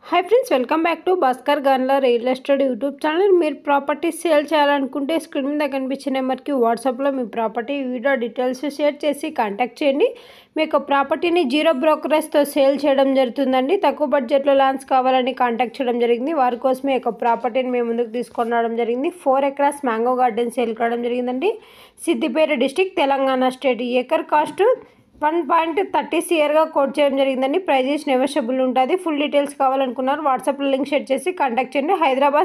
hi friends welcome back to Bhaskar గన్ల real estate YouTube channel మీరు property sale చేయాలనుకుంటే screen మీద కనిపించే నెంబర్కి వాట్సాప్లో మీ ప్రాపర్టీ వీడియో డీటెయిల్స్ షేర్ చేసి కాంటాక్ట్ చేయండి మీకు ప్రాపర్టీని జీరో బ్రోకరేజ్తో సేల్ చేయడం జరుగుతుందండి తక్కువ బడ్జెట్లో ల్యాండ్స్ కావాలని కాంటాక్ట్ చేయడం జరిగింది వారి కోసం ఈ యొక్క ప్రాపర్టీని మేము ముందుకు తీసుకొని రావడం జరిగింది four acres mango garden sale కావడం జరిగిందండి సిద్దిపేట డిస్టిక్ తెలంగాణ స్టేట్ ఈ acre cost one point thirty సియర్గా కోట్ చేయడం జరిగిందండి ప్రైజెస్ నెగోషియబుల్ ఉంటుంది ఫుల్ డీటెయిల్స్ కావాలనుకున్నారు వాట్సాప్లో లింక్ షేర్ చేసి కాంటాక్ట్ చేయండి హైదరాబాద్